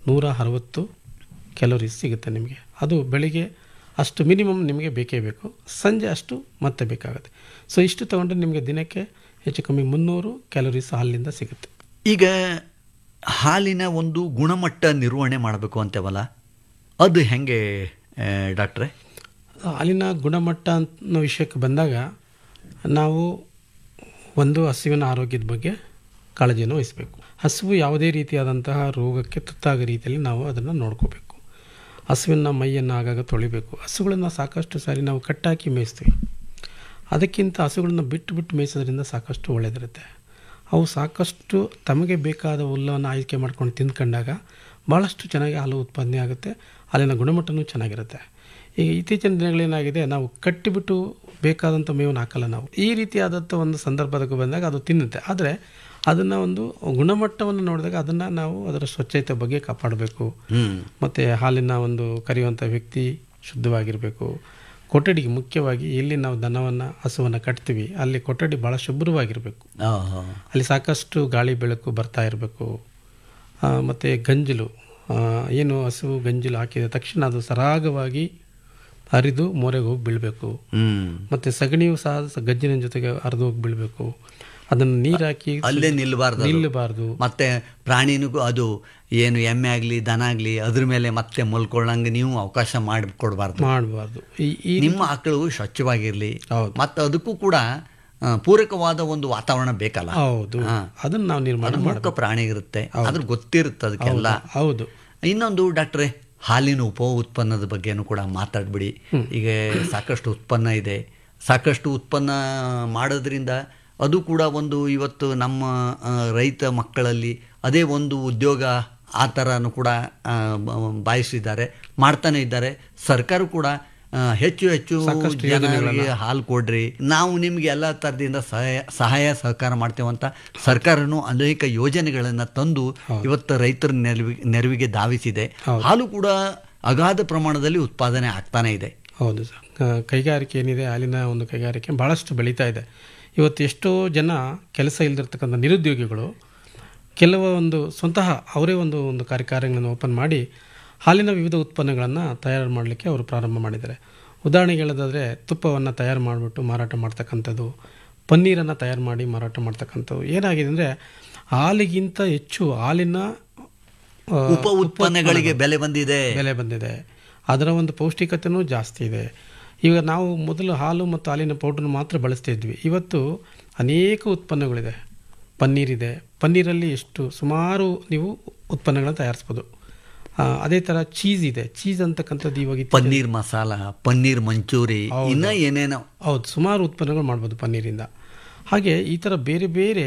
ನೂರ ಅರವತ್ತು ಕ್ಯಾಲೋರೀಸ್ ಸಿಗುತ್ತೆ ನಿಮಗೆ ಅದು ಬೆಳಿಗ್ಗೆ ಅಷ್ಟು ಮಿನಿಮಮ್ ನಿಮಗೆ ಬೇಕೇ ಬೇಕು ಸಂಜೆ ಅಷ್ಟು ಮತ್ತೆ ಬೇಕಾಗುತ್ತೆ ಸೊ ಇಷ್ಟು ತೊಗೊಂಡ್ರೆ ನಿಮಗೆ ದಿನಕ್ಕೆ ಹೆಚ್ಚು ಕಮ್ಮಿ ಮುನ್ನೂರು ಕ್ಯಾಲೋರೀಸ್ ಹಾಲಿನಿಂದ ಸಿಗುತ್ತೆ ಈಗ ಹಾಲಿನ ಒಂದು ಗುಣಮಟ್ಟ ನಿರ್ವಹಣೆ ಮಾಡಬೇಕು ಅಂತೇವಲ್ಲ ಅದು ಹೆಂಗೆ ಆ, ಡಾಕ್ಟ್ರೆ ಹಾಲಿನ ಗುಣಮಟ್ಟ ಅನ್ನೋ ವಿಷಯಕ್ಕೆ ಬಂದಾಗ ನಾವು ಒಂದು ಹಸುವಿನ ಆರೋಗ್ಯದ ಬಗ್ಗೆ ಕಾಳಜಿಯನ್ನು ವಹಿಸಬೇಕು ಹಸುವು ಯಾವುದೇ ರೀತಿಯಾದಂತಹ ರೋಗಕ್ಕೆ ತುತ್ತಾಗೋ ರೀತಿಯಲ್ಲಿ ನಾವು ಅದನ್ನು ನೋಡ್ಕೋಬೇಕು ಹಸುವಿನ ಮೈಯನ್ನು ಆಗಾಗ ತೊಳಿಬೇಕು ಹಸುಗಳನ್ನು ಸಾಕಷ್ಟು ಸಾರಿ ನಾವು ಕಟ್ಟಾಕಿ ಮೇಯಿಸ್ತೀವಿ ಅದಕ್ಕಿಂತ ಹಸುಗಳನ್ನು ಬಿಟ್ಟು ಬಿಟ್ಟು ಮೇಯಿಸೋದ್ರಿಂದ ಸಾಕಷ್ಟು ಒಳ್ಳೆಯದಿರುತ್ತೆ ಅವು ಸಾಕಷ್ಟು ತಮಗೆ ಬೇಕಾದ ಹುಲ್ಲನ್ನು ಆಯ್ಕೆ ಮಾಡ್ಕೊಂಡು ತಿಂದ್ಕೊಂಡಾಗ ಭಾಳಷ್ಟು ಚೆನ್ನಾಗಿ ಹಾಲು ಉತ್ಪಾದನೆ ಆಗುತ್ತೆ ಹಾಲಿನ ಗುಣಮಟ್ಟವೂ ಚೆನ್ನಾಗಿರುತ್ತೆ ಈಗ ಇತ್ತೀಚಿನ ದಿನಗಳೇನಾಗಿದೆ ನಾವು ಕಟ್ಟಿಬಿಟ್ಟು ಬೇಕಾದಂಥ ಮೇವನ್ನು ಹಾಕಲ್ಲ ನಾವು ಈ ರೀತಿಯಾದಂಥ ಒಂದು ಸಂದರ್ಭದಕ್ಕೆ ಬಂದಾಗ ಅದು ತಿನ್ನುತ್ತೆ ಆದರೆ ಅದನ್ನು ಒಂದು ಗುಣಮಟ್ಟವನ್ನು ನೋಡಿದಾಗ ಅದನ್ನು ನಾವು ಅದರ ಸ್ವಚ್ಛತೆ ಬಗ್ಗೆ ಕಾಪಾಡಬೇಕು ಹ್ಮ್ ಮತ್ತು ಹಾಲಿನ ಒಂದು ಕರೆಯುವಂಥ ವ್ಯಕ್ತಿ ಶುದ್ಧವಾಗಿರಬೇಕು ಕೊಠಡಿಗೆ ಮುಖ್ಯವಾಗಿ ಎಲ್ಲಿ ನಾವು ದನವನ್ನು ಹಸುವನ್ನು ಕಟ್ತೀವಿ ಅಲ್ಲಿ ಕೊಠಡಿ ಭಾಳ ಶುಭ್ರವಾಗಿರಬೇಕು ಆಹಾ. ಅಲ್ಲಿ ಸಾಕಷ್ಟು ಗಾಳಿ ಬೆಳಕು ಬರ್ತಾ ಇರಬೇಕು ಮತ್ತು ಗಂಜಲು ಆ, ಏನು ಹಸು ಗಂಜಲು ಹಾಕಿದ ತಕ್ಷಣ ಅದು ಸರಾಗವಾಗಿ ಹರಿದು ಮೋರೆಗೆ ಹೋಗಿ ಬೀಳಬೇಕು ಹ್ಮ್ ಮತ್ತು ಸಗಣಿಯು ಸಹ ಸ- ಗಂಜಿನ ಜೊತೆಗೆ ಹರಿದು ಹೋಗಿ ಬೀಳಬೇಕು ಅದನ್ನು ನೀರು ಹಾಕಿ ಅಲ್ಲೇ ನಿಲ್ಬಾರ್ದು ಅದು. ನಿಲ್ಲಬಾರ್ದು ಮತ್ತೆ ಪ್ರಾಣಿನಿಗೂ ಅದು ಏನು ಎಮ್ಮೆ ಆಗಲಿ ದನ ಆಗಲಿ ಅದ್ರ ಮೇಲೆ ಮತ್ತೆ ಮಲ್ಕೊಳ್ಳಂಗೆ ನೀವು ಅವಕಾಶ ಮಾಡಿ ಕೊಡಬಾರ್ದು ಮಾಡಬಾರ್ದು ಈ ಈ ನಿಮ್ಮ ಆಕಳು ಸ್ವಚ್ಛವಾಗಿರಲಿ ಹೌದು. ಮತ್ತು ಅದಕ್ಕೂ ಕೂಡ ಆ, ಪೂರಕವಾದ ಒಂದು ವಾತಾವರಣ ಬೇಕಲ್ಲ ಹೌದು ಹಾ. ಅದನ್ನು ನಾವು ನಿರ್ಮಾಣ ಅದು ಮೂಕ ಪ್ರಾಣಿ ಇರುತ್ತೆ ಅದ್ರ ಗೊತ್ತಿರುತ್ತೆ ಅದಕ್ಕೆಲ್ಲ ಹೌದು ಇನ್ನೊಂದು ಡಾಕ್ಟ್ರೆ ಹಾಲಿನ ಉಪ ಉತ್ಪನ್ನದ ಬಗ್ಗೆನೂ ಕೂಡ ಮಾತಾಡ್ಬಿಡಿ ಈಗ ಸಾಕಷ್ಟು ಉತ್ಪನ್ನ ಇದೆ ಸಾಕಷ್ಟು ಉತ್ಪನ್ನ ಮಾಡೋದ್ರಿಂದ ಅದು ಕೂಡ ಒಂದು ಇವತ್ತು ನಮ್ಮ ಆ, ರೈತ ಮಕ್ಕಳಲ್ಲಿ ಅದೇ ಒಂದು ಉದ್ಯೋಗ ಆ ಥರನೂ ಕೂಡ ಆ, ಬ- ಬಾಯಿಸಿದ್ದಾರೆ ಮಾಡ್ತಾನೆ ಇದ್ದಾರೆ ಸರ್ಕಾರ ಕೂಡ ಆ, ಹೆಚ್ಚು ಹೆಚ್ಚು ಜನರಿಗೆ ಹಾಲು ಕೊಡ್ರಿ ನಾವು ನಿಮ್ಗೆ ಎಲ್ಲ ಥರದಿಂದ ಸಹಾಯ ಸಹಾಯ ಸಹಕಾರ ಮಾಡ್ತೇವೆ ಅಂತ ಸರ್ಕಾರನು ಅನೇಕ ಯೋಜನೆಗಳನ್ನು ತಂದು ಇವತ್ತು ರೈತರ ನೆರವಿಗೆ ನೆರವಿಗೆ ಧಾವಿಸಿದೆ ಹಾಲು ಕೂಡ ಅಗಾಧ ಪ್ರಮಾಣದಲ್ಲಿ ಉತ್ಪಾದನೆ ಆಗ್ತಾನೆ ಇದೆ ಹೌದು ಸರ್ ಕ- ಕೈಗಾರಿಕೆ ಏನಿದೆ ಹಾಲಿನ ಒಂದು ಕೈಗಾರಿಕೆ ಭಾಳಷ್ಟು ಬೆಳೀತಾ ಇದೆ ಇವತ್ತು ಎಷ್ಟೋ ಜನ ಕೆಲಸ ಇಲ್ದಿರ್ತಕ್ಕಂಥ ನಿರುದ್ಯೋಗಿಗಳು ಕೆಲವು ಒಂದು ಸ್ವಂತಹ ಅವರೇ ಒಂದು ಒಂದು ಕಾರ್ಯಕಾರಗಳನ್ನು ಓಪನ್ ಮಾಡಿ ಹಾಲಿನ ವಿವಿಧ ಉತ್ಪನ್ನಗಳನ್ನು ತಯಾರು ಮಾಡಲಿಕ್ಕೆ ಅವರು ಪ್ರಾರಂಭ ಮಾಡಿದ್ದಾರೆ ಉದಾಹರಣೆಗೆ ಹೇಳೋದಾದರೆ ತುಪ್ಪವನ್ನು ತಯಾರು ಮಾಡಿಬಿಟ್ಟು ಮಾರಾಟ ಮಾಡ್ತಕ್ಕಂಥದ್ದು ಪನ್ನೀರನ್ನು ತಯಾರು ಮಾಡಿ ಮಾರಾಟ ಮಾಡ್ತಕ್ಕಂಥದ್ದು ಏನಾಗಿದೆ ಅಂದರೆ ಹಾಲಿಗಿಂತ ಹೆಚ್ಚು ಹಾಲಿನ ಆ, ಉಪ ಉತ್ಪನ್ನಗಳಿಗೆ ಬೆಲೆ ಬಂದಿದೆ ಬೆಲೆ ಬಂದಿದೆ ಅದರ ಒಂದು ಪೌಷ್ಟಿಕತೆನೂ ಜಾಸ್ತಿ ಇದೆ ಈಗ ನಾವು ಮೊದಲು ಹಾಲು ಮತ್ತು ಹಾಲಿನ ಪೌಡ್ರನ್ನ ಮಾತ್ರ ಬಳಸ್ತಾ ಇದ್ವಿ ಇವತ್ತು ಅನೇಕ ಉತ್ಪನ್ನಗಳಿದೆ ಪನ್ನೀರ್ ಇದೆ ಪನ್ನೀರಲ್ಲಿ ಎಷ್ಟು ಸುಮಾರು ನೀವು ಉತ್ಪನ್ನಗಳನ್ನು ತಯಾರಿಸ್ಬೋದು ಆ, ಅದೇ ಥರ ಚೀಸ್ ಇದೆ ಚೀಸ್ ಅಂತಕ್ಕಂಥದ್ದು ಇವಾಗ ಇತ್ತೀಚೆಗೆ- ಪನ್ನೀರ್ ಮಸಾಲ ಪನ್ನೀರ್ ಮಂಚೂರಿ ಇನ್ನ ಏನೇನೋ ಹೌದು ಸುಮಾರು ಉತ್ಪನ್ನಗಳು ಮಾಡ್ಬೋದು ಪನ್ನೀರಿಂದ ಹಾಗೆ ಈ ಥರ ಬೇರೆ ಬೇರೆ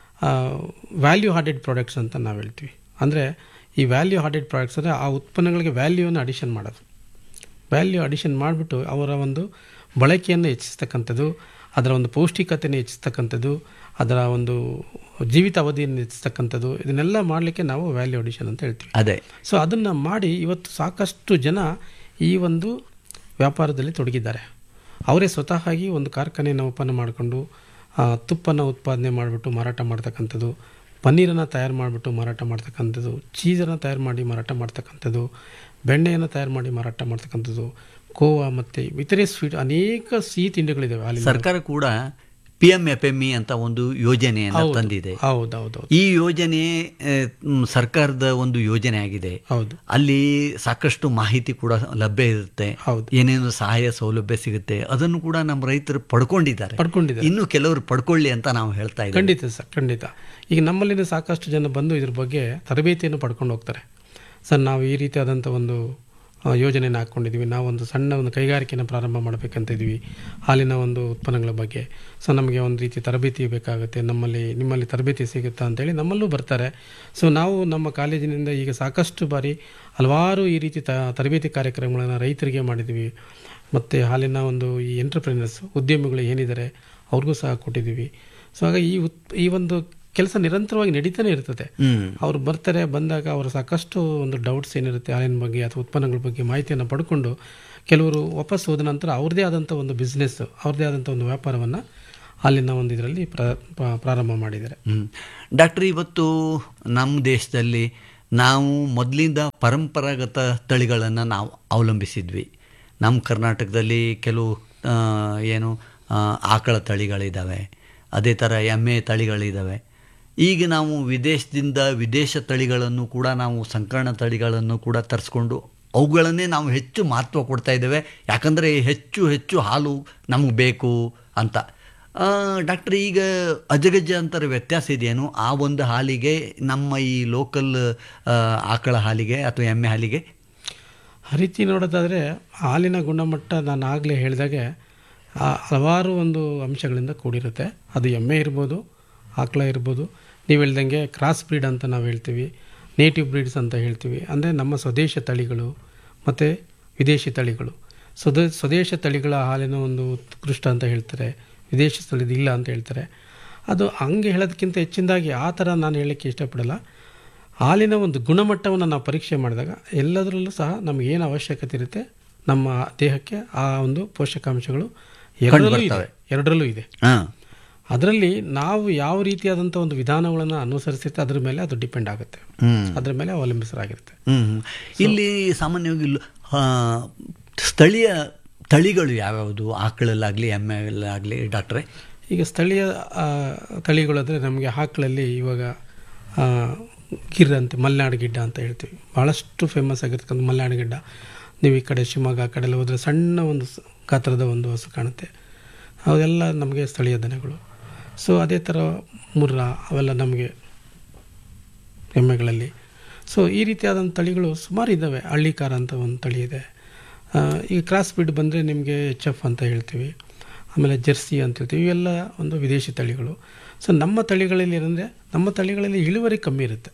ವ್ಯಾಲ್ಯೂ ಹಾರ್ಡೆಡ್ ಪ್ರಾಡಕ್ಟ್ಸ್ ಅಂತ ನಾವು ಹೇಳ್ತೀವಿ ಅಂದರೆ ಈ ವ್ಯಾಲ್ಯೂ ಹಾರ್ಡೆಡ್ ಪ್ರಾಡಕ್ಟ್ಸ್ ಅಂದರೆ ಆ ಉತ್ಪನ್ನಗಳಿಗೆ ವ್ಯಾಲ್ಯೂವನ್ನು ಅಡಿಷನ್ ಮಾಡೋದು ವ್ಯಾಲ್ಯೂ ಅಡಿಷನ್ ಮಾಡಿಬಿಟ್ಟು ಅವರ ಒಂದು ಬಳಕೆಯನ್ನು ಹೆಚ್ಚಿಸ್ತಕ್ಕಂಥದ್ದು ಅದರ ಒಂದು ಪೌಷ್ಟಿಕತೆಯನ್ನು ಹೆಚ್ಚಿಸ್ತಕ್ಕಂಥದ್ದು ಅದರ ಒಂದು ಜೀವಿತ ಅವಧಿಯನ್ನು ಹೆಚ್ಚಿಸ್ತಕ್ಕಂಥದ್ದು ಇದನ್ನೆಲ್ಲ ಮಾಡಲಿಕ್ಕೆ ನಾವು ವ್ಯಾಲ್ಯೂ ಅಡಿಷನ್ ಅಂತ ಹೇಳ್ತೀವಿ ಅದೇ ಸೊ ಅದನ್ನು ಮಾಡಿ ಇವತ್ತು ಸಾಕಷ್ಟು ಜನ ಈ ಒಂದು ವ್ಯಾಪಾರದಲ್ಲಿ ತೊಡಗಿದ್ದಾರೆ ಅವರೇ ಸ್ವತಃವಾಗಿ ಒಂದು ಕಾರ್ಖಾನೆಯನ್ನು ಓಪನ್ ಮಾಡಿಕೊಂಡು ಆ, ತುಪ್ಪನ ಉತ್ಪಾದನೆ ಮಾಡಿಬಿಟ್ಟು ಮಾರಾಟ ಮಾಡ್ತಕ್ಕಂಥದ್ದು ಪನ್ನೀರನ್ನು ತಯಾರು ಮಾಡಿಬಿಟ್ಟು ಮಾರಾಟ ಮಾಡ್ತಕ್ಕಂಥದ್ದು ಚೀಸನ್ನು ತಯಾರು ಮಾಡಿ ಮಾರಾಟ ಮಾಡ್ತಕ್ಕಂಥದ್ದು ಬೆಣ್ಣೆಯನ್ನು ತಯಾರು ಮಾಡಿ ಮಾರಾಟ ಮಾಡ್ತಕ್ಕಂಥದ್ದು ಕೋವಾ ಮತ್ತು ಇತರೆ ಸ್ವೀಟ್ ಅನೇಕ ಸಿಹಿ ತಿಂಡಿಗಳಿದ್ದಾವೆ ಹಾಲಿನ ಸರ್ಕಾರ ಕೂಡ P M F M E ಅಂತ ಒಂದು ಯೋಜನೆಯನ್ನು ತಂದಿದೆ ಹೌದು ಹೌದು ಹೌದು ಈ ಯೋಜನೆ ಆ, ಮ್, ಸರ್ಕಾರದ ಒಂದು ಯೋಜನೆ ಆಗಿದೆ ಹೌದು ಅಲ್ಲಿ ಸಾಕಷ್ಟು ಮಾಹಿತಿ ಕೂಡ ಲಭ್ಯ ಇರುತ್ತೆ ಹೌದು. ಏನೇನು ಸಹಾಯ ಸೌಲಭ್ಯ ಸಿಗುತ್ತೆ ಅದನ್ನು ಕೂಡ ನಮ್ಮ ರೈತರು ಪಡ್ಕೊಂಡಿದ್ದಾರೆ ಪಡ್ಕೊಂಡಿದ್ದಾರೆ ಇನ್ನು ಕೆಲವರು ಪಡ್ಕೊಳ್ಳಿ ಅಂತ ನಾವು ಹೇಳ್ತಾ ಇದ್ದೀವಿ ಖಂಡಿತ ಸರ್ ಖಂಡಿತ ಈಗ ನಮ್ಮಲ್ಲಿನ ಸಾಕಷ್ಟು ಜನ ಬಂದು ಇದ್ರ ಬಗ್ಗೆ ತರಬೇತಿಯನ್ನು ಪಡ್ಕೊಂಡು ಹೋಗ್ತಾರೆ ಸರ್ ನಾವು ಈ ರೀತಿಯಾದಂಥ ಒಂದು ಆ, ಯೋಜನೆಯನ್ನು ಹಾಕ್ಕೊಂಡಿದ್ದೀವಿ ನಾವು ಒಂದು ಸಣ್ಣ ಒಂದು ಕೈಗಾರಿಕೆಯನ್ನು ಪ್ರಾರಂಭ ಮಾಡಬೇಕಂತ ಇದ್ದೀವಿ ಹಾಲಿನ ಒಂದು ಉತ್ಪನ್ನಗಳ ಬಗ್ಗೆ ಸೊ ನಮಗೆ ಒಂದು ರೀತಿ ತರಬೇತಿ ಬೇಕಾಗುತ್ತೆ ನಮ್ಮಲ್ಲಿ ನಿಮ್ಮಲ್ಲಿ ತರಬೇತಿ ಸಿಗುತ್ತಾ ಅಂತೇಳಿ ನಮ್ಮಲ್ಲೂ ಬರ್ತಾರೆ ಸೊ ನಾವು ನಮ್ಮ ಕಾಲೇಜಿನಿಂದ ಈಗ ಸಾಕಷ್ಟು ಬಾರಿ ಹಲವಾರು ಈ ರೀತಿ ತ ತರಬೇತಿ ಕಾರ್ಯಕ್ರಮಗಳನ್ನು ರೈತರಿಗೆ ಮಾಡಿದ್ದೀವಿ ಮತ್ತು ಹಾಲಿನ ಒಂದು ಈ ಎಂಟರ್ಪ್ರಿನರ್ಸ್ ಉದ್ಯಮಿಗಳು ಏನಿದ್ದಾರೆ ಅವ್ರಿಗೂ ಸಹ ಕೊಟ್ಟಿದ್ದೀವಿ ಸೊ ಹಾಗಾಗಿ ಈ ಉತ್ ಈ ಒಂದು ಕೆಲಸ ನಿರಂತರವಾಗಿ ನಡೀತಾನೆ ಇರ್ತದೆ ಹ್ಮ್ ಅವ್ರು ಬರ್ತಾರೆ ಬಂದಾಗ ಅವರು ಸಾಕಷ್ಟು ಒಂದು ಡೌಟ್ಸ್ ಏನಿರುತ್ತೆ ಹಾಲಿನ ಬಗ್ಗೆ ಅಥವಾ ಉತ್ಪನ್ನಗಳ ಬಗ್ಗೆ ಮಾಹಿತಿಯನ್ನು ಪಡ್ಕೊಂಡು ಕೆಲವರು ವಾಪಸ್ ಹೋದ ನಂತರ ಅವ್ರದ್ದೇ ಆದಂಥ ಒಂದು ಬಿಸ್ನೆಸ್ ಅವ್ರದ್ದೇ ಆದಂಥ ಒಂದು ವ್ಯಾಪಾರವನ್ನು ಹಾಲಿನ ಒಂದು ಇದರಲ್ಲಿ ಪ್ರ ಪ್ರ- ಪ್ರಾರಂಭ ಮಾಡಿದ್ದಾರೆ ಹ್ಮ್ ಡಾಕ್ಟರ್ ಇವತ್ತು ನಮ್ಮ ದೇಶದಲ್ಲಿ ನಾವು ಮೊದಲಿಂದ ಪರಂಪರಾಗತ ತಳಿಗಳನ್ನು ನಾವು ಅವಲಂಬಿಸಿದ್ವಿ ನಮ್ಮ ಕರ್ನಾಟಕದಲ್ಲಿ ಕೆಲವು ಆ, ಏನು ಆ, ಆಕಳ ತಳಿಗಳಿದ್ದಾವೆ ಅದೇ ಥರ ಎಮ್ಮೆ ತಳಿಗಳಿದ್ದಾವೆ ಈಗ ನಾವು ವಿದೇಶದಿಂದ ವಿದೇಶ ತಳಿಗಳನ್ನು ಕೂಡ ನಾವು ಸಂಕರಣ ತಳಿಗಳನ್ನು ಕೂಡ ತರಿಸ್ಕೊಂಡು ಅವುಗಳನ್ನೇ ನಾವು ಹೆಚ್ಚು ಮಹತ್ವ ಕೊಡ್ತಾ ಇದ್ದೇವೆ ಯಾಕಂದರೆ ಹೆಚ್ಚು ಹೆಚ್ಚು ಹಾಲು ನಮಗೆ ಬೇಕು ಅಂತ ಆ, ಡಾಕ್ಟ್ರ್ ಈಗ ಅಜಗಜಾಂತರ ವ್ಯತ್ಯಾಸ ಇದೆಯೇನು ಆ ಒಂದು ಹಾಲಿಗೆ ನಮ್ಮ ಈ ಲೋಕಲ್ ಆ, ಆಕಳ ಹಾಲಿಗೆ ಅಥವಾ ಎಮ್ಮೆ ಹಾಲಿಗೆ ಆ ರೀತಿ ನೋಡೋದಾದರೆ ಹಾಲಿನ ಗುಣಮಟ್ಟ ನಾನು ಆಗಲೇ ಹೇಳಿದಾಗೆ ಆ ಹಲವಾರು ಒಂದು ಅಂಶಗಳಿಂದ ಕೂಡಿರುತ್ತೆ ಅದು ಎಮ್ಮೆ ಇರ್ಬೋದು ಆಕಳ ಇರ್ಬೋದು ನೀವು ಹೇಳ್ದಂಗೆ ಕ್ರಾಸ್ ಬ್ರೀಡ್ ಅಂತ ನಾವು ಹೇಳ್ತೀವಿ ನೇಟಿವ್ ಬ್ರೀಡ್ಸ್ ಅಂತ ಹೇಳ್ತೀವಿ ಅಂದರೆ ನಮ್ಮ ಸ್ವದೇಶ ತಳಿಗಳು ಮತ್ತು ವಿದೇಶಿ ತಳಿಗಳು ಸ್ವದ ಸ್ವದೇಶ ತಳಿಗಳ ಹಾಲಿನ ಒಂದು ಉತ್ಕೃಷ್ಟ ಅಂತ ಹೇಳ್ತಾರೆ ವಿದೇಶಿ ತಳಿದು ಇಲ್ಲ ಅಂತ ಹೇಳ್ತಾರೆ ಅದು ಹಂಗೆ ಹೇಳೋದಕ್ಕಿಂತ ಹೆಚ್ಚಿನದಾಗಿ ಆ ಥರ ನಾನು ಹೇಳೋಕ್ಕೆ ಇಷ್ಟಪಡಲ್ಲ ಹಾಲಿನ ಒಂದು ಗುಣಮಟ್ಟವನ್ನು ನಾವು ಪರೀಕ್ಷೆ ಮಾಡಿದಾಗ ಎಲ್ಲದರಲ್ಲೂ ಸಹ ನಮಗೆ ಏನು ಅವಶ್ಯಕತೆ ಇರುತ್ತೆ ನಮ್ಮ ದೇಹಕ್ಕೆ ಆ ಒಂದು ಪೋಷಕಾಂಶಗಳು ಎರಡರಲ್ಲೂ ಇದೆ ಬರ್ತವೆ. ಎರಡರಲ್ಲೂ ಇದೆ ಹಾಂ ಅದರಲ್ಲಿ ನಾವು ಯಾವ ರೀತಿಯಾದಂಥ ಒಂದು ವಿಧಾನಗಳನ್ನು ಅನುಸರಿಸುತ್ತೆ ಅದ್ರ ಮೇಲೆ ಅದು ಡಿಪೆಂಡ್ ಆಗುತ್ತೆ ಹ್ಞೂ ಅದ್ರ ಮೇಲೆ ಅವಲಂಬಿಸಲಾಗಿರುತ್ತೆ ಹ್ಮ್. ಇಲ್ಲಿ ಸಾಮಾನ್ಯವಾಗಿ ಲ್- ಆ, ಸ್ಥಳೀಯ ತಳಿಗಳು ಯಾವ್ಯಾವುದು ಆಕಳಲ್ಲಾಗಲಿ ಎಮ್ಮೆಲ್ಲಾಗಲಿ ಡಾಕ್ಟ್ರೆ ಈಗ ಸ್ಥಳೀಯ ಆ, ತಳಿಗಳಾದರೆ ನಮಗೆ ಆಕಳಲ್ಲಿ ಇವಾಗ ಆ, ಗಿರ್ ಅಂತ ಮಲೆನಾಡು ಗಿಡ್ಡ ಅಂತ ಹೇಳ್ತೀವಿ ಭಾಳಷ್ಟು ಫೇಮಸ್ ಆಗಿರ್ತಕ್ಕಂಥ ಮಲೆನಾಡು ಗಿಡ್ಡ ನೀವು ಈ ಕಡೆ ಶಿವಮೊಗ್ಗ ಆ ಕಡೆ ಎಲ್ಲ ಹೋದರೆ ಸಣ್ಣ ಒಂದು ಸ- ಗಾತ್ರದ ಒಂದು ಹಸು ಕಾಣುತ್ತೆ ಅವೆಲ್ಲ ನಮಗೆ ಸ್ಥಳೀಯ ದನಗಳು ಸೊ ಅದೇ ಥರ ಮುರ್ರಾ ಅವೆಲ್ಲ ನಮಗೆ ಎಮ್ಮೆಗಳಲ್ಲಿ ಸೊ ಈ ರೀತಿಯಾದಂಥ ತಳಿಗಳು ಸುಮಾರು ಇದ್ದಾವೆ ಹಳ್ಳಿಕಾರ ಅಂತ ಒಂದು ತಳಿ ಇದೆ ಆ, ಈಗ ಕ್ರಾಸ್ ಬ್ರೀಡ್ ಬಂದರೆ ನಿಮಗೆ ಎಚ್ ಎಫ್ ಅಂತ ಹೇಳ್ತೀವಿ ಆಮೇಲೆ ಜೆರ್ಸಿ ಅಂತ ಹೇಳ್ತೀವಿ ಇವೆಲ್ಲ ಒಂದು ವಿದೇಶಿ ತಳಿಗಳು ಸೊ ನಮ್ಮ ತಳಿಗಳಲ್ಲಿ ಏನಂದರೆ ನಮ್ಮ ತಳಿಗಳಲ್ಲಿ ಇಳುವರಿ ಕಮ್ಮಿ ಇರುತ್ತೆ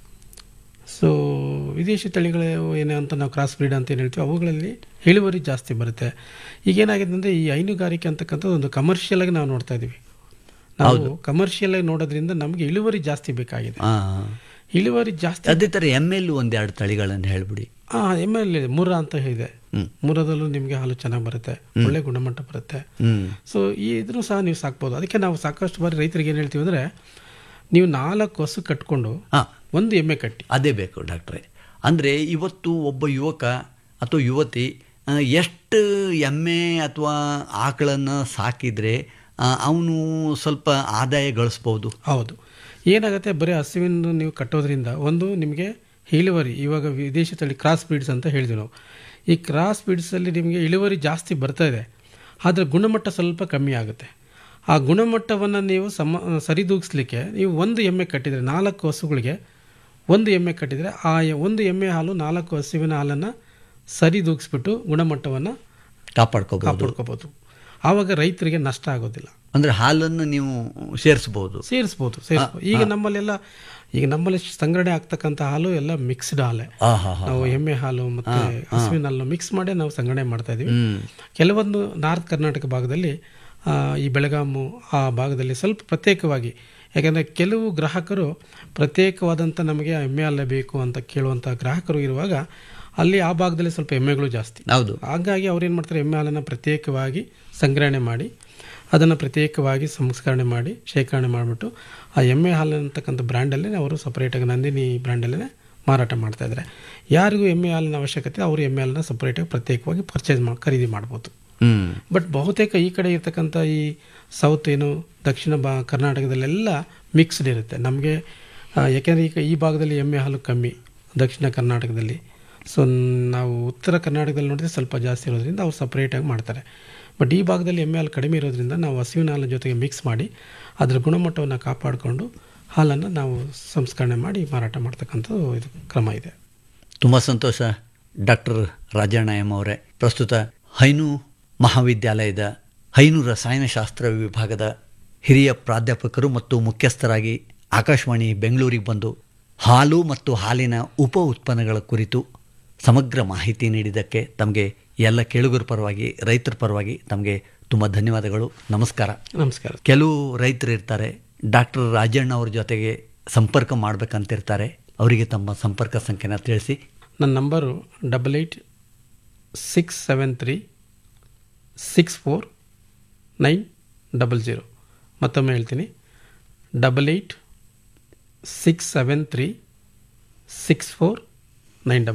ಸೊ ವಿದೇಶಿ ತಳಿಗಳು ಏನೇ ಅಂತ ನಾವು ಕ್ರಾಸ್ ಬ್ರೀಡ್ ಅಂತ ಏನು ಹೇಳ್ತೀವಿ ಅವುಗಳಲ್ಲಿ ಇಳುವರಿ ಜಾಸ್ತಿ ಬರುತ್ತೆ ಈಗೇನಾಗಿದೆ ಅಂದರೆ ಈ ಹೈನುಗಾರಿಕೆ ಅಂತಕ್ಕಂಥದ್ದು ಒಂದು ಕಮರ್ಷಿಯಲ್ ಆಗಿ ನಾವು ನೋಡ್ತಾ ಇದ್ದೀವಿ ನಾವು ಕಮರ್ಷಿಯಲ್ ಆಗಿ ನೋಡೋದ್ರಿಂದ ನಮಗೆ ಇಳುವರಿ ಜಾಸ್ತಿ ಬೇಕಾಗಿದೆ ಹಾಂ ಇಳುವರಿ ಜಾಸ್ತಿ ಅದೇ ಥರ ಎಮ್ಮೆಲ್ಲೂ ಒಂದೆರಡು ತಳಿಗಳನ್ನು ಹೇಳ್ಬಿಡಿ ಹಾಂ ಎಮ್ ಎಲ್ ಮುರ ಅಂತ ಇದೆ ಹ್ಮ್. ಮುರದಲ್ಲೂ ನಿಮಗೆ ಹಾಲು ಚೆನ್ನಾಗಿ ಬರುತ್ತೆ ಒಳ್ಳೆ ಗುಣಮಟ್ಟ ಬರುತ್ತೆ ಹ್ಞೂ ಸೊ ಈ ಇದನ್ನು ಸಹ ನೀವು ಸಾಕ್ಬೋದು ಅದಕ್ಕೆ ನಾವು ಸಾಕಷ್ಟು ಬಾರಿ ರೈತರಿಗೆ ಏನು ಹೇಳ್ತೀವಿ ಅಂದರೆ ನೀವು ನಾಲ್ಕು ಹಸು ಕಟ್ಕೊಂಡು ಹಾಂ ಒಂದು ಎಮ್ಮೆ ಕಟ್ಟಿ ಅದೇ ಬೇಕು ಡಾಕ್ಟ್ರೆ ಅಂದರೆ ಇವತ್ತು ಒಬ್ಬ ಯುವಕ ಅಥವಾ ಯುವತಿ ಆ, ಎಷ್ಟು ಎಮ್ಮೆ ಅಥವಾ ಆಕಳನ್ನು ಸಾಕಿದರೆ ಅವನು ಸ್ವಲ್ಪ ಆದಾಯ ಗಳಿಸ್ಬೋದು ಹೌದು ಏನಾಗುತ್ತೆ ಬರೀ ಹಸುವಿನ ನೀವು ಕಟ್ಟೋದ್ರಿಂದ ಒಂದು ನಿಮಗೆ ಇಳುವರಿ ಇವಾಗ ವಿದೇಶಿ ತಳಿ ಕ್ರಾಸ್ ಬ್ರೀಡ್ಸ್ ಅಂತ ಹೇಳಿದ್ವಿ ನಾವು ಈ ಕ್ರಾಸ್ ಬ್ರೀಡ್ಸಲ್ಲಿ ನಿಮಗೆ ಇಳುವರಿ ಜಾಸ್ತಿ ಬರ್ತಾ ಇದೆ ಆದರೆ ಗುಣಮಟ್ಟ ಸ್ವಲ್ಪ ಕಮ್ಮಿ ಆಗುತ್ತೆ ಆ ಗುಣಮಟ್ಟವನ್ನು ನೀವು ಸಮ ಸರಿದೂಗಿಸ್ಲಿಕ್ಕೆ ನೀವು ಒಂದು ಎಮ್ಮೆ ಕಟ್ಟಿದರೆ ನಾಲ್ಕು ಹಸುಗಳಿಗೆ ಒಂದು ಎಮ್ಮೆ ಕಟ್ಟಿದರೆ ಆ ಎ- ಒಂದು ಎಮ್ಮೆ ಹಾಲು ನಾಲ್ಕು ಹಸುವಿನ ಹಾಲನ್ನು ಸರಿದೂಗಿಸ್ಬಿಟ್ಟು ಗುಣಮಟ್ಟವನ್ನು ಕಾಪಾಡ್ಕೋಬೋದು ಕಾಪಾಡ್ಕೋಬೋದು ಆವಾಗ ರೈತರಿಗೆ ನಷ್ಟ ಆಗೋದಿಲ್ಲ ಅಂದರೆ ಹಾಲನ್ನು ನೀವು ಸೇರಿಸ್ಬೋದು ಸೇರಿಸ್ಬೋದು ಸೇರಿಸ್ಬೋದು ಈಗ ನಮ್ಮಲ್ಲೆಲ್ಲ ಈಗ ನಮ್ಮಲ್ಲಿ ಸಂಗ್ರಹಣೆ ಆಗ್ತಕ್ಕಂಥ ಹಾಲು ಎಲ್ಲ ಮಿಕ್ಸ್ಡ್ ಹಾಲೆ ಆ ಹಾ ಹಾ ನಾವು ಎಮ್ಮೆ ಹಾಲು ಮತ್ತೆ ಹಸುವಿನ ಹಾಲು ಮಿಕ್ಸ್ ಮಾಡಿ ನಾವು ಸಂಗ್ರಹಣೆ ಮಾಡ್ತಾ ಇದೀವಿ ಹ್ಮ್ ಕೆಲವೊಂದು ನಾರ್ತ್ ಕರ್ನಾಟಕ ಭಾಗದಲ್ಲಿ ಆ, ಈ ಬೆಳಗಾಮು ಆ ಭಾಗದಲ್ಲಿ ಸ್ವಲ್ಪ ಪ್ರತ್ಯೇಕವಾಗಿ ಯಾಕಂದರೆ ಕೆಲವು ಗ್ರಾಹಕರು ಪ್ರತ್ಯೇಕವಾದಂಥ ನಮಗೆ ಎಮ್ಮೆ ಹಾಲೇ ಬೇಕು ಅಂತ ಕೇಳುವಂಥ ಗ್ರಾಹಕರು ಇರುವಾಗ ಅಲ್ಲಿ ಆ ಭಾಗದಲ್ಲಿ ಸ್ವಲ್ಪ ಎಮ್ಮೆಗಳು ಜಾಸ್ತಿ ಹೌದು ಹಾಗಾಗಿ ಅವ್ರು ಏನು ಮಾಡ್ತಾರೆ ಎಮ್ಮೆ ಹಾಲನ್ನು ಪ್ರತ್ಯೇಕವಾಗಿ ಸಂಗ್ರಹಣೆ ಮಾಡಿ ಅದನ್ನು ಪ್ರತ್ಯೇಕವಾಗಿ ಸಂಸ್ಕರಣೆ ಮಾಡಿ ಶೇಖರಣೆ ಮಾಡಿಬಿಟ್ಟು ಆ ಎಮ್ಮೆ ಹಾಲು ಅಂತಕ್ಕಂಥ ಬ್ರ್ಯಾಂಡಲ್ಲೇ ಅವರು ಸಪ್ರೇಟಾಗಿ ನಂದಿನಿ ಬ್ರ್ಯಾಂಡಲ್ಲೇ ಮಾರಾಟ ಮಾಡ್ತಾ ಇದ್ದಾರೆ ಯಾರಿಗೂ ಎಮ್ಮೆ ಹಾಲಿನ ಅವಶ್ಯಕತೆ ಅವರು ಎಮ್ಮೆ ಹಾಲನ್ನ ಸಪ್ರೇಟಾಗಿ ಪ್ರತ್ಯೇಕವಾಗಿ ಪರ್ಚೇಸ್ ಮಾಡಿ ಖರೀದಿ ಮಾಡ್ಬೋದು ಹ್ಮ್ ಬಟ್ ಬಹುತೇಕ ಈ ಕಡೆ ಇರ್ತಕ್ಕಂಥ ಈ ಸೌತ್ ಏನು ದಕ್ಷಿಣ ಬಾ ಕರ್ನಾಟಕದಲ್ಲೆಲ್ಲ ಮಿಕ್ಸ್ಡ್ ಇರುತ್ತೆ ನಮಗೆ ಯಾಕೆಂದರೆ ಈಗ ಈ ಭಾಗದಲ್ಲಿ ಎಮ್ಮೆ ಹಾಲು ಕಮ್ಮಿ ದಕ್ಷಿಣ ಕರ್ನಾಟಕದಲ್ಲಿ ಸೊ ನಾವು ಉತ್ತರ ಕರ್ನಾಟಕದಲ್ಲಿ ನೋಡಿದ್ರೆ ಸ್ವಲ್ಪ ಜಾಸ್ತಿ ಇರೋದ್ರಿಂದ ಅವ್ರು ಸಪ್ರೇಟಾಗಿ ಮಾಡ್ತಾರೆ ಬಟ್ ಈ ಭಾಗದಲ್ಲಿ ಎಮ್ಮೆ ಹಾಲು ಕಡಿಮೆ ಇರೋದ್ರಿಂದ ನಾವು ಹಸುವಿನ ಹಾಲಿನ ಜೊತೆಗೆ ಮಿಕ್ಸ್ ಮಾಡಿ ಅದರ ಗುಣಮಟ್ಟವನ್ನು ಕಾಪಾಡಿಕೊಂಡು ಹಾಲನ್ನು ನಾವು ಸಂಸ್ಕರಣೆ ಮಾಡಿ ಮಾರಾಟ ಮಾಡ್ತಕ್ಕಂಥದ್ದು ಇದು ಕ್ರಮ ಇದೆ ತುಂಬ ಸಂತೋಷ ಡಾಕ್ಟರ್ ರಾಜಣ್ಣ ಎಂ ಅವರೇ ಪ್ರಸ್ತುತ ಹೈನು ಮಹಾವಿದ್ಯಾಲಯದ ಹೈನು ರಸಾಯನಶಾಸ್ತ್ರ ವಿಭಾಗದ ಹಿರಿಯ ಪ್ರಾಧ್ಯಾಪಕರು ಮತ್ತು ಮುಖ್ಯಸ್ಥರಾಗಿ ಆಕಾಶವಾಣಿ ಬೆಂಗಳೂರಿಗೆ ಬಂದು ಹಾಲು ಮತ್ತು ಹಾಲಿನ ಉಪ ಉತ್ಪನ್ನಗಳ ಕುರಿತು ಸಮಗ್ರ ಮಾಹಿತಿ ನೀಡಿದ್ದಕ್ಕೆ ತಮಗೆ ಎಲ್ಲ ಕೇಳುಗರ ಪರವಾಗಿ ರೈತರ ಪರವಾಗಿ ತಮಗೆ ತುಂಬ ಧನ್ಯವಾದಗಳು ನಮಸ್ಕಾರ ನಮಸ್ಕಾರ ಕೆಲವು ರೈತರು ಇರ್ತಾರೆ ಡಾಕ್ಟರ್ ರಾಜಣ್ಣ ಅವ್ರ ಜೊತೆಗೆ ಸಂಪರ್ಕ ಮಾಡ್ಬೇಕಂತಿರ್ತಾರೆ ಅವರಿಗೆ ತಮ್ಮ ಸಂಪರ್ಕ ಸಂಖ್ಯೆನ ತಿಳಿಸಿ ನನ್ನ number double eight six seven three six four nine double zero ಮತ್ತೊಮ್ಮೆ ಹೇಳ್ತೀನಿ double eight six seven three six four nine